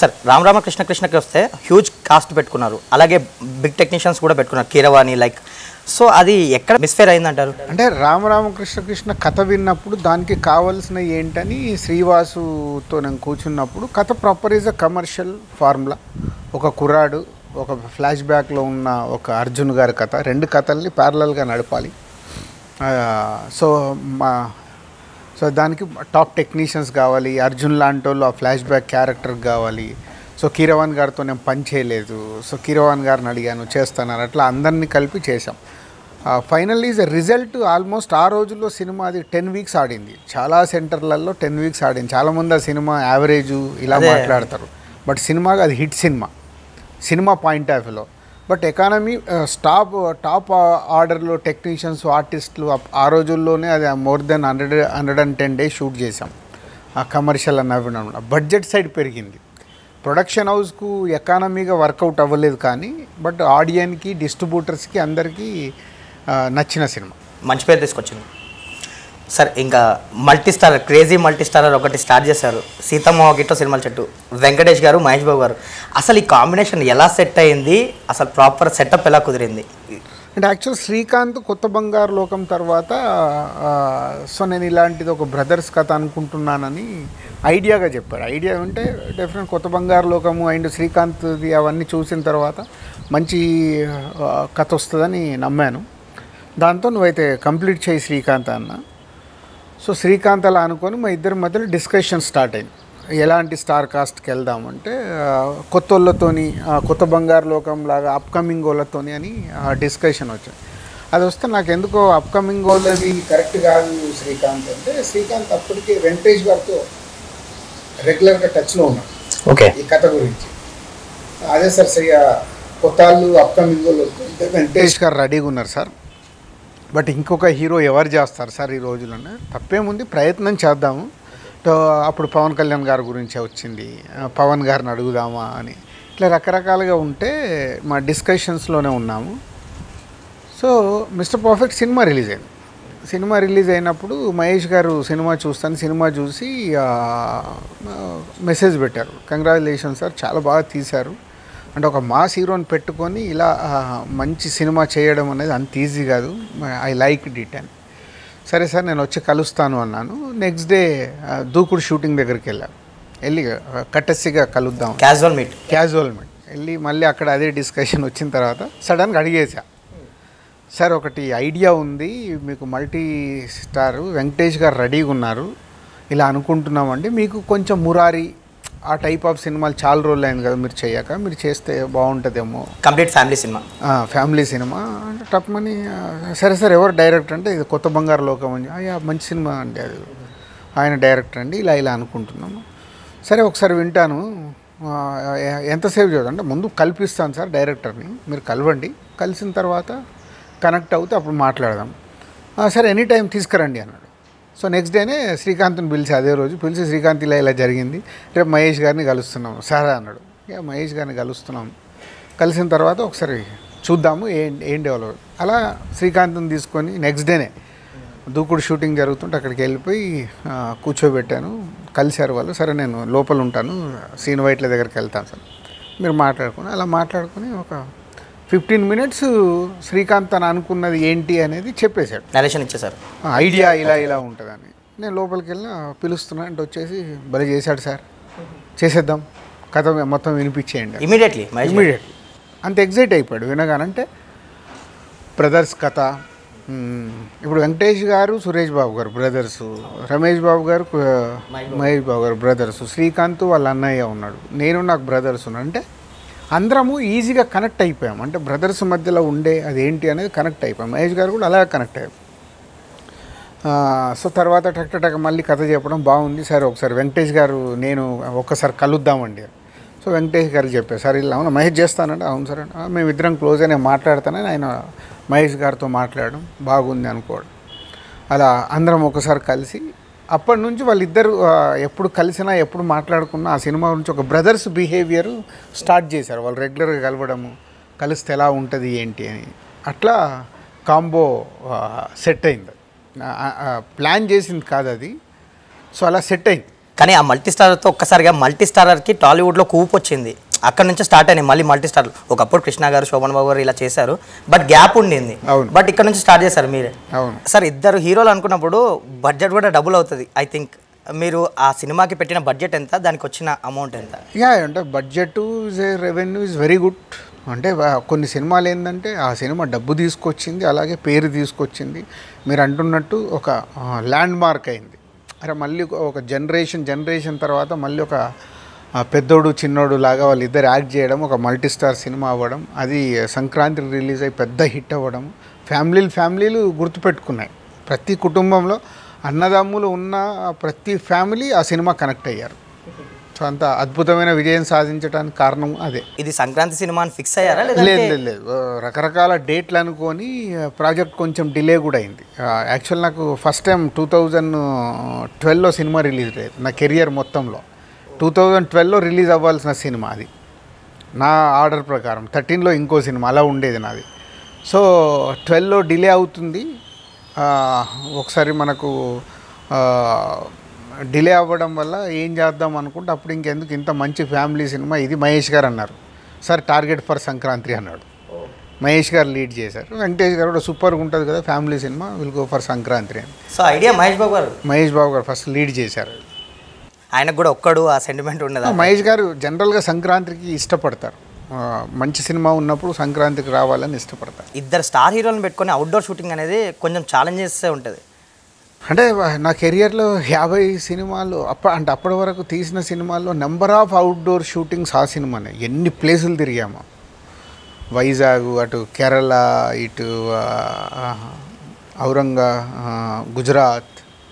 Sir Ram Ramakrishna కృష్ణకి వస్తే huge cost పెట్టుకున్నారు అలాగే బిగ్ టెక్నీషియన్స్ కూడా పెట్టుకున్నారు కీరవాణి లైక్ సో అది ఎక్కడ మిస్ఫేర్ అయిందంటారు అంటే రామరామకృష్ణ కృష్ణ కథ విన్నప్పుడు దానికి కావాల్సిన ఏంటని శ్రీవాసుతో నేను కూర్చున్నప్పుడు కథ proper is a commercial formula ఒక కుర్రాడు ఒక ఫ్లాష్ బ్యాక్లో ఉన్న ఒక అర్జున్ గారి కథ రెండు కథల్ని ప్యారలల్గా నడపాలి ఆ, సో మా సో దానికి టాప్ టెక్నీషియన్స్ కావాలి అర్జున్ లాంటి వాళ్ళు ఆ ఫ్లాష్ బ్యాక్ క్యారెక్టర్ కావాలి సో కీరవాన్ గారితో నేను పని చేయలేదు సో కీరవాన్ గారిని అడిగాను చేస్తాను అట్లా అందరినీ కలిపి చేశాం ఫైనల్ ఈజ్ రిజల్ట్ ఆల్మోస్ట్ ఆ రోజుల్లో సినిమా అది టెన్ వీక్స్ ఆడింది చాలా సెంటర్లలో టెన్ వీక్స్ ఆడింది చాలామంది ఆ సినిమా యావరేజ్ ఇలా అదే. మాట్లాడతారు బట్ సినిమాగా అది hit cinema cinema point of వ్యూలో బట్ ఎకానమీ స్టాప్ టాప్ ఆర్డర్లో టెక్నీషియన్స్ ఆర్టిస్టులు ఆ- ఆ రోజుల్లోనే అది more than hundred hundred and ten days shoot చేసాం ఆ కమర్షియల్ అన్న బడ్జెట్ సైడ్ పెరిగింది ప్రొడక్షన్ హౌస్కు ఎకానమీగా వర్కౌట్ అవ్వలేదు కానీ బట్ ఆడియన్కి డిస్ట్రిబ్యూటర్స్కి అందరికీ ఆ, నచ్చిన సినిమా మంచి పేరు తీసుకొచ్చింది సార్ ఇంకా multi star crazy multi starrer ఒకటి స్టార్ట్ చేశారు సీతమ్మ గిట్ట సినిమాల చెట్టు వెంకటేష్ గారు మహేష్ బాబు గారు అసలు ఈ కాంబినేషన్ ఎలా సెట్ అయింది అసలు ప్రాపర్ సెటప్ ఎలా కుదిరింది అంటే యాక్చువల్ శ్రీకాంత్ కొత్త బంగారు లోకం తర్వాత ఆ, సో నేను ఇలాంటిది ఒక బ్రదర్స్ కథ అనుకుంటున్నానని ఐడియాగా చెప్పాడు ఐడియా ఉంటే డెఫినెట్ కొత్త బంగారు లోకము అండ్ శ్రీకాంత్ది అవన్నీ చూసిన తర్వాత మంచి ఆ, కథ వస్తుందని నమ్మాను దాంతో నువ్వైతే కంప్లీట్ చేయి శ్రీకాంత్ అన్న సో శ్రీకాంత్ అలా అనుకొని మా ఇద్దరి మధ్యలో డిస్కషన్ స్టార్ట్ అయింది ఎలాంటి స్టార్ కాస్ట్కి వెళ్దామంటే ఆ, కొత్త వాళ్ళతోని ఆ, కొత్త బంగారు లోకం లాగా అప్కమింగ్ వాళ్ళతోని అని డిస్కషన్ వచ్చింది అది వస్తే నాకు ఎందుకో అప్కమింగ్ వాళ్ళది కరెక్ట్ కాదు శ్రీకాంత్ అంటే శ్రీకాంత్ అప్పటికి వెంకటేష్ గారితో రెగ్యులర్గా టచ్లో ఉన్నాడు ఓకే ఈ కథ గురించి అదే సార్ సరిగా కొత్త వాళ్ళు అప్కమింగ్ వాళ్ళు వస్తుంటే వెంకటేష్ గారు రెడీగా ఉన్నారు సార్ బట్ ఇంకొక హీరో ఎవరు చేస్తారు సార్ ఈ రోజుల్లోనే తప్పేముంది ప్రయత్నం చేద్దాము తో అప్పుడు పవన్ కళ్యాణ్ గారి గురించే వచ్చింది ఆ, పవన్ గారిని అడుగుదామా అని ఇట్లా రకరకాలుగా ఉంటే మా డిస్కషన్స్లోనే ఉన్నాము so mister perfect cinema release అయింది సినిమా రిలీజ్ అయినప్పుడు మహేష్ గారు సినిమా చూస్తాను సినిమా చూసి ఆ, మెసేజ్ పెట్టారు కంగ్రాచులేషన్ సార్ చాలా బాగా తీశారు అంటే ఒక మాస్ హీరోని పెట్టుకొని ఇలా ఆ, మంచి సినిమా చేయడం అనేది అంత ఈజీ కాదు ఐ లైక్ డిట్ అని సరే సార్ నేను వచ్చి కలుస్తాను అన్నాను నెక్స్ట్ డే ఆ, దూకుడు షూటింగ్ దగ్గరికి వెళ్ళాను వెళ్ళి కట్టెస్సిగా కలుద్దాం క్యాజువల్ మీట్ క్యాజువల్ మీట్ వెళ్ళి మళ్ళీ అక్కడ అదే డిస్కషన్ వచ్చిన తర్వాత సడన్గా అడిగేసా సార్ ఒకటి ఐడియా ఉంది మీకు మల్టీ స్టార్ వెంకటేష్ గారు రెడీగా ఉన్నారు ఇలా అనుకుంటున్నామండి మీకు కొంచెం మురారి ఆ టైప్ ఆఫ్ సినిమాలు చాలా రోజులు అయింది కదా మీరు చేయక మీరు చేస్తే బాగుంటుందేమో కంప్లీట్ ఫ్యామిలీ సినిమా ఆ, ఫ్యామిలీ సినిమా అంటే టప్మని ఆ, సరే సార్ ఎవరు డైరెక్టర్ అంటే ఇది కొత్త బంగారు లోకం అని అయ్యా మంచి సినిమా అండి అది ఆయన డైరెక్టర్ అండి ఇలా ఇలా అనుకుంటున్నాము సరే ఒకసారి వింటాను ఆ, ఎ- ఎంతసేపు చూద్దాం అంటే ముందు కల్పిస్తాను సార్ డైరెక్టర్ని మీరు కలవండి కలిసిన తర్వాత కనెక్ట్ అవుతే అప్పుడు మాట్లాడదాం "ఆ, సరే ఎనీ టైం తీసుకురండి అన్నాడు సో నెక్స్ట్ డేనే శ్రీకాంత్ని పిలిచి అదే రోజు పిలిచి శ్రీకాంత్ ఇలా ఇలా జరిగింది రేపు మహేష్ గారిని కలుస్తున్నాం సరే అన్నాడు ఇక మహేష్ గారిని కలుస్తున్నాం కలిసిన తర్వాత ఒకసారి చూద్దాము ఏం ఏం డెవలప్ అలా శ్రీకాంత్ని తీసుకొని నెక్స్ట్ డేనే దూకుడు షూటింగ్ జరుగుతుంటే అక్కడికి వెళ్ళిపోయి ఆ, కూర్చోబెట్టాను కలిశారు వాళ్ళు సరే నేను లోపల ఉంటాను సీన్ వైట్ల దగ్గరికి వెళ్తాను సార్ మీరు మాట్లాడుకుని అలా మాట్లాడుకుని ఒక ఫిఫ్టీన్ మినిట్స్ శ్రీకాంత్ అని అనుకున్నది ఏంటి అనేది చెప్పేశాడు నరేషన్ ఇచ్చేసారు ఆ, ఐడియా ఇలా ఇలా ఉంటుందని నేను లోపలికి వెళ్ళిన పిలుస్తున్నా అంటే వచ్చేసి భలే చేశాడు సార్ చేసేద్దాం కథ మొత్తం వినిపించేయండి ఇమీడియట్లీ మహేష్ గారు. ఇమీడియట్ అంత ఎగ్జైట్ అయిపోయాడు వినగానంటే బ్రదర్స్ కథ మ్మ్, ఇప్పుడు వెంకటేష్ గారు సురేష్ బాబు గారు బ్రదర్స్ రమేష్ బాబు గారు కు- మహేష్ బాబు గారు బ్రదర్స్ శ్రీకాంత్ వాళ్ళ అన్నయ్య ఉన్నాడు నేను నాకు బ్రదర్స్ ఉన్నాడు అంటే అందరము ఈజీగా కనెక్ట్ అయిపోయాం అంటే బ్రదర్స్ మధ్యలో ఉండే అది ఏంటి అనేది కనెక్ట్ అయిపోయాం మహేష్ గారు కూడా అలాగే కనెక్ట్ అయ్యాం ఆ, సో తర్వాత టక్ టక్ మళ్ళీ కథ చెప్పడం బాగుంది సరే ఒకసారి వెంకటేష్ గారు నేను ఒక్కసారి కలుద్దామండి సో వెంకటేష్ గారికి చెప్పారు సార్ ఇలా అవును మహేష్ చేస్తానంటే అవును సార్ అంటే "ఆ, మేము ఇద్దరం క్లోజ్ అని మాట్లాడతానని ఆయన మహేష్ గారితో మాట్లాడడం బాగుంది అనుకోవడం అలా అందరం ఒకసారి కలిసి అప్పటి నుంచి వాళ్ళిద్దరు ఆ, ఎప్పుడు కలిసినా ఎప్పుడు మాట్లాడుకున్నా ఆ సినిమా గురించి ఒక బ్రదర్స్ బిహేవియర్ స్టార్ట్ చేశారు వాళ్ళు రెగ్యులర్గా కలవడము కలిస్తే ఎలా ఉంటుంది ఏంటి అని అట్లా కాంబో సెట్ అయింది ఆ, ఆ, ప్లాన్ చేసింది కాదు అది సో అలా సెట్ అయింది కానీ ఆ మల్టీ స్టారర్తో ఒక్కసారిగా మల్టీ స్టారర్కి టాలీవుడ్లో కూపు వచ్చింది అక్కడ నుంచి స్టార్ట్ అయినాయి మళ్ళీ మల్టీ స్టార్ ఒకప్పుడు కృష్ణ గారు శోభన్ బాబు గారు ఇలా చేశారు బట్ గ్యాప్ ఉండింది అవును. బట్ ఇక్కడ నుంచి స్టార్ట్ చేశారు మీరే అవును సార్ ఇద్దరు హీరోలు అనుకున్నప్పుడు బడ్జెట్ కూడా డబుల్ అవుతుంది ఐ థింక్ మీరు ఆ సినిమాకి పెట్టిన బడ్జెట్ ఎంత దానికి వచ్చిన అమౌంట్ ఎంత యా అంటే budget is a revenue is very good అంటే వా- కొన్ని సినిమాలు ఏంటంటే ఆ సినిమా డబ్బు తీసుకొచ్చింది అలాగే పేరు తీసుకొచ్చింది మీరు అంటున్నట్టు ఒక ల్యాండ్ మార్క్ అయింది అరే మళ్ళీ ఒక జనరేషన్ జనరేషన్ తర్వాత మళ్ళీ ఒక ఆ, పెద్దోడు చిన్నోడు లాగా వాళ్ళిద్దరు యాక్ట్ చేయడం ఒక మల్టీ స్టార్ సినిమా అవ్వడం అది సంక్రాంతికి రిలీజ్ అయ్యి పెద్ద హిట్ అవ్వడం ఫ్యామిలీలు ఫ్యామిలీలు గుర్తుపెట్టుకున్నాయి ప్రతి కుటుంబంలో అన్నదమ్ములు ఉన్న ప్రతి ఫ్యామిలీ ఆ సినిమా కనెక్ట్ అయ్యారు సో అంత అద్భుతమైన విజయం సాధించడానికి కారణం అదే ఇది సంక్రాంతి సినిమా అని ఫిక్స్ అయ్యారా లేదు లేదా లేదు లేదు ఆ, రకరకాల డేట్లు అనుకొని ప్రాజెక్ట్ కొంచెం డిలే కూడా అయింది యాక్చువల్ నాకు ఫస్ట్ టైం టూ థౌజండ్ ట్వెల్వ్లో సినిమా రిలీజ్ లేదు నా కెరియర్ మొత్తంలో టూ థౌజండ్ ట్వెల్వ్లో రిలీజ్ అవ్వాల్సిన సినిమా అది నా ఆర్డర్ ప్రకారం థర్టీన్లో ఇంకో సినిమా అలా ఉండేది నాది సో ట్వెల్వ్లో డిలే అవుతుంది ఆ, ఒకసారి మనకు డిలే అవ్వడం వల్ల ఏం చేద్దాం అనుకుంటే అప్పుడు ఇంకెందుకు ఇంత మంచి ఫ్యామిలీ సినిమా ఇది మహేష్ గారు అన్నారు సార్ టార్గెట్ ఫర్ సంక్రాంతి అన్నాడు మహేష్ గారు లీడ్ చేశారు వెంకటేష్ గారు కూడా సూపర్గా ఉంటుంది కదా family cinema will go for Sankranti అని సో ఐడియా మహేష్ బాబు గారు మహేష్ బాబు గారు ఫస్ట్ లీడ్ చేశారు ఆయనకు కూడా ఒక్కడు ఆ సెంటిమెంట్ ఉండదా మహేష్ గారు జనరల్గా సంక్రాంతికి ఇష్టపడతారు ఆ, మంచి సినిమా ఉన్నప్పుడు సంక్రాంతికి రావాలని ఇష్టపడతారు ఇద్దరు స్టార్ హీరోలను పెట్టుకొని అవుట్డోర్ షూటింగ్ అనేది కొంచెం ఛాలెంజెస్ ఉంటుంది అంటే నా కెరియర్లో యాభై సినిమాలు అప్ప అంటే అప్పటి వరకు తీసిన సినిమాల్లో నెంబర్ ఆఫ్ అవుట్డోర్ షూటింగ్స్ ఆ సినిమానే ఎన్ని ప్లేసులు తిరిగాము వైజాగ్ అటు కేరళ ఇటు ఆ, ఔరంగా ఆ, గుజరాత్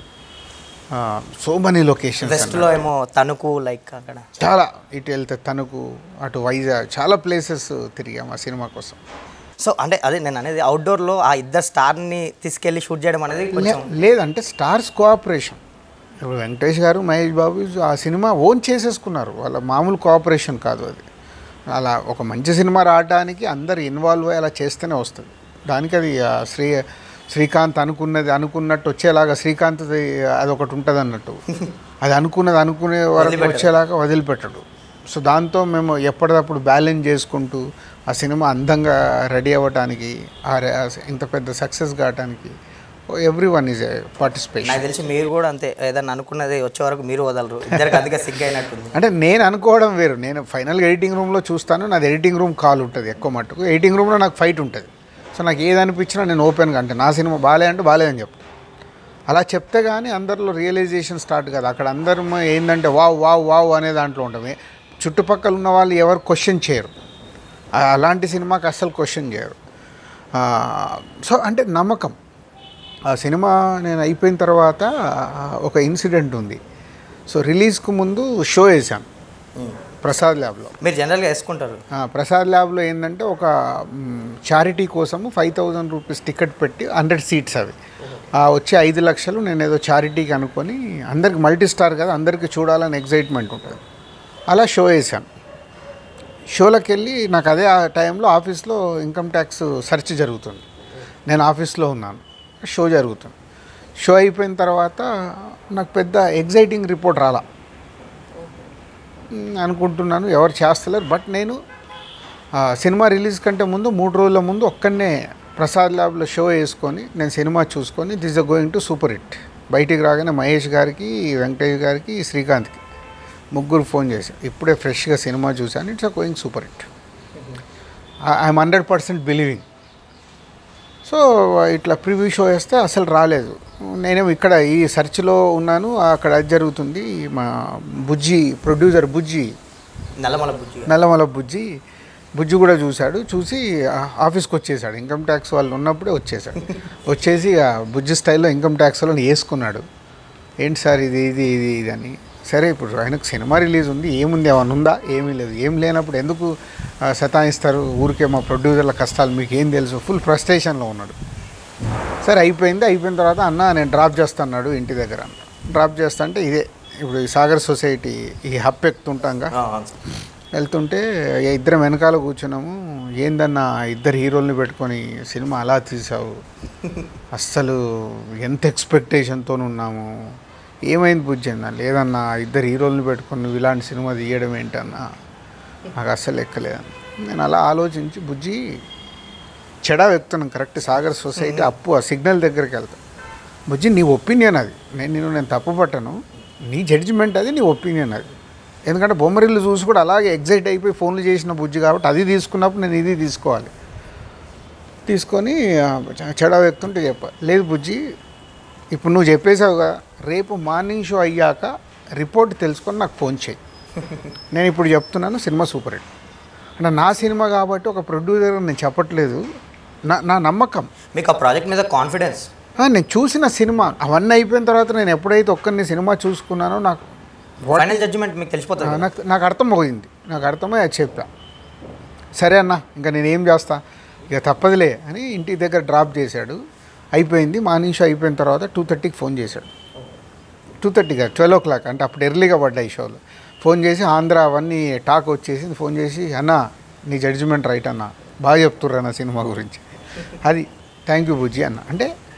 సో మనీ లొకేషన్స్ వెస్ట్లో ఏమో తణుకు లైక్ అక్కడ చాలా ఇటు వెళ్తే తణుకు అటు వైజాగ్ చాలా ప్లేసెస్ తిరిగాము ఆ సినిమా కోసం సో అంటే అదే నేను అనేది అవుట్డోర్లో ఆ ఇద్దరు స్టార్ని తీసుకెళ్ళి షూట్ చేయడం అనేది కొంచెం లే- లేదంటే స్టార్స్ కోఆపరేషన్ ఇప్పుడు వెంకటేష్ గారు మహేష్ బాబు ఆ సినిమా ఓన్ చేసేసుకున్నారు వాళ్ళ మామూలు కోఆపరేషన్ కాదు అది అలా ఒక మంచి సినిమా రావడానికి అందరు ఇన్వాల్వ్ అయ్యి అలా చేస్తేనే వస్తుంది దానికి అది ఆ శ్రీ శ్రీకాంత్ అనుకున్నది అనుకున్నట్టు వచ్చేలాగా శ్రీకాంత్ అది ఒకటి ఉంటుంది అన్నట్టు అది అనుకున్నది అనుకునే వరకు వచ్చేలాగా వదిలిపెట్టడు సో దాంతో మేము ఎప్పటికప్పుడు బ్యాలెన్స్ చేసుకుంటూ ఆ సినిమా అందంగా రెడీ అవ్వడానికి ఆ రె- ఆ ఇంత పెద్ద సక్సెస్ కావడానికి ఎవ్రీ వన్ ఈజ్ పార్టిసిపేషన్ నాకు తెలిసి మీరు కూడా అంతే ఏదన్నా అనుకున్నది వచ్చే వరకు మీరు వదలరు ఇద్దరికి అందుకే సిగ్గు అయినట్టుంది అంటే నేను అనుకోవడం వేరు నేను ఫైనల్గా ఎడిటింగ్ రూమ్లో చూస్తాను నాది ఎడిటింగ్ రూమ్ కాల్ ఉంటుంది ఎక్కువ మట్టుకు ఎడిటింగ్ రూమ్లో నాకు ఫైట్ ఉంటుంది సో నాకు ఏది అనిపించినా నేను ఓపెన్గా అంటే నా సినిమా బాలే అంటే బాలే అని చెప్తాను అలా చెప్తే కానీ అందరిలో రియలైజేషన్ స్టార్ట్ కాదు అక్కడ అందరం ఏంటంటే వావ్ వావ్ వావ్ అనే దాంట్లో ఉంటామే చుట్టుపక్కల ఉన్న వాళ్ళు ఎవరు క్వశ్చన్ చేయరు ఆ- అలాంటి సినిమాకి అస్సలు క్వశ్చన్ చేయరు ఆ, సో అంటే నమ్మకం ఆ సినిమా నేను అయిపోయిన తర్వాత ఆ, ఒక ఇన్సిడెంట్ ఉంది సో రిలీజ్కు ముందు షో వేసాను ప్రసాద్ ల్యాబ్లో మీరు జనరల్గా వేసుకుంటారు ఆ, ప్రసాద్ ల్యాబ్లో ఏంటంటే ఒక చారిటీ కోసము ఫైవ్ థౌజండ్ రూపీస్ టికెట్ పెట్టి హండ్రెడ్ సీట్స్ అవి ఆ వచ్చే ఐదు లక్షలు నేను ఏదో చారిటీకి అనుకొని అందరికి మల్టీ స్టార్ కదా అందరికీ చూడాలని ఎగ్జైట్మెంట్ ఉంటుంది అలా షో వేసాను షోలోకి వెళ్ళి నాకు అదే ఆ టైంలో ఆఫీస్లో ఇన్కమ్ ట్యాక్స్ సెర్చ్ జరుగుతుంది నేను ఆఫీస్లో ఉన్నాను షో జరుగుతుంది షో అయిపోయిన తర్వాత నాకు పెద్ద ఎగ్జైటింగ్ రిపోర్ట్ రాలా మ్, అనుకుంటున్నాను ఎవరు చేస్తలేరు బట్ నేను ఆ, సినిమా రిలీజ్ కంటే ముందు మూడు రోజుల ముందు ఒక్కనే ప్రసాద్ ల్యాబ్లో షో వేసుకొని నేను సినిమా చూసుకొని this uh going to super hit బయటికి రాగానే మహేష్ గారికి వెంకటేష్ గారికి శ్రీకాంత్కి ముగ్గురు ఫోన్ చేశారు ఇప్పుడే ఫ్రెష్గా సినిమా చూశాను it's uh going super hit I'm hundred percent believing so ఇట్లా ప్రివ్యూ షో వేస్తే అసలు రాలేదు నేనేమో ఇక్కడ ఈ సెర్చ్లో ఉన్నాను అక్కడ అది జరుగుతుంది మా బుజ్జి ప్రొడ్యూసర్ బుజ్జి నల్లమల బుజ్జి నల్లమల బుజ్జి బుజ్జి కూడా చూశాడు చూసి ఆ, ఆఫీస్కి వచ్చేసాడు ఇన్కమ్ ట్యాక్స్ వాళ్ళు ఉన్నప్పుడే వచ్చేసాడు వచ్చేసి ఆ బుజ్జి స్టైల్లో ఇన్కమ్ ట్యాక్స్ వాళ్ళని వేసుకున్నాడు ఏంటి సార్ ఇది ఇది ఇది ఇది అని సరే ఇప్పుడు ఆయనకు సినిమా రిలీజ్ ఉంది ఏముంది ఏమైనా ఉందా ఏమీ లేదు ఏం లేనప్పుడు ఎందుకు ఆ, సతాయిస్తారు ఊరికే మా ప్రొడ్యూసర్ల కష్టాలు మీకు ఏం తెలుసు ఫుల్ ఫ్రస్ట్రేషన్లో ఉన్నాడు సరే అయిపోయింది అయిపోయిన తర్వాత అన్న నేను డ్రాప్ చేస్తాన్నాడు ఇంటి దగ్గర అన్న డ్రాప్ చేస్తా అంటే ఇదే ఇప్పుడు ఈ సాగర్ సొసైటీ ఈ హప్ ఎక్కుతుంటాంగా ఆ, వెళ్తుంటే ఇక ఇద్దరం వెనకాల కూర్చున్నాము ఏందన్నా ఇద్దరు హీరోల్ని పెట్టుకొని సినిమా అలా తీసావు అస్సలు ఎంత ఎక్స్పెక్టేషన్తో ఉన్నాము ఏమైంది బుజ్జి అన్న లేదన్నా ఇద్దరు హీరోలను పెట్టుకొని నువ్వు ఇలాంటి సినిమా తీయడం ఏంటన్నా నాకు అస్సలు ఎక్కలేదన్న నేను అలా ఆలోచించి బుజ్జి చెడా వ్యక్తున్నాను కరెక్ట్ సాగర్ సొసైటీ అప్పు ఆ సిగ్నల్ దగ్గరికి వెళ్తాను బుజ్జి నీ ఒపీనియన్ అది నేను నేను నేను తప్పు పట్టను నీ జడ్జిమెంట్ అది నీ ఒపీనియన్ అది ఎందుకంటే బొమ్మరిల్లు చూసి కూడా అలాగే ఎగ్జైట్ అయిపోయి ఫోన్లు చేసిన బుజ్జి కాబట్టి అది తీసుకున్నప్పుడు నేను ఇది తీసుకోవాలి తీసుకొని ఆ, చెడ వ్యక్తుంటే చెప్ప లేదు బుజ్జి ఇప్పుడు నువ్వు చెప్పేసావుగా రేపు మార్నింగ్ షో అయ్యాక రిపోర్ట్ తెలుసుకొని నాకు ఫోన్ చేయి నేను ఇప్పుడు చెప్తున్నాను సినిమా సూపర్ హిట్ అంటే నా సినిమా కాబట్టి ఒక ప్రొడ్యూసర్ నేను చెప్పట్లేదు నా నా నమ్మకం మీకు ఆ ప్రాజెక్ట్ మీద కాన్ఫిడెన్స్ ఆ, నేను చూసిన సినిమా అవన్నీ అయిపోయిన తర్వాత నేను ఎప్పుడైతే ఒక్కరిని సినిమా చూసుకున్నానో నాకు ఫైనల్ జడ్జిమెంట్ మీకు తెలిసిపోతుంది ఆ, కదా. నాకు నాకు అర్థమైంది నాకు అర్థమై అది చెప్పా సరే అన్న ఇంకా నేను ఏం చేస్తా ఇక తప్పదులే అని ఇంటి దగ్గర డ్రాప్ చేశాడు అయిపోయింది మార్నింగ్ షో అయిపోయిన తర్వాత టూ థర్టీకి ఫోన్ చేశాడు టూ థర్టీ కాదు ట్వెల్వ్ ఓ క్లాక్ అంటే అప్పుడు ఎర్లీగా పడ్డాయి షోలు ఫోన్ చేసి ఆంధ్ర అవన్నీ టాక్ వచ్చేసి ఫోన్ చేసి అన్న నీ జడ్జిమెంట్ రైట్ అన్న బాగా చెప్తుర్రు అన్న సినిమా గురించి అది థ్యాంక్ యూ బుజ్జి అన్న అంటే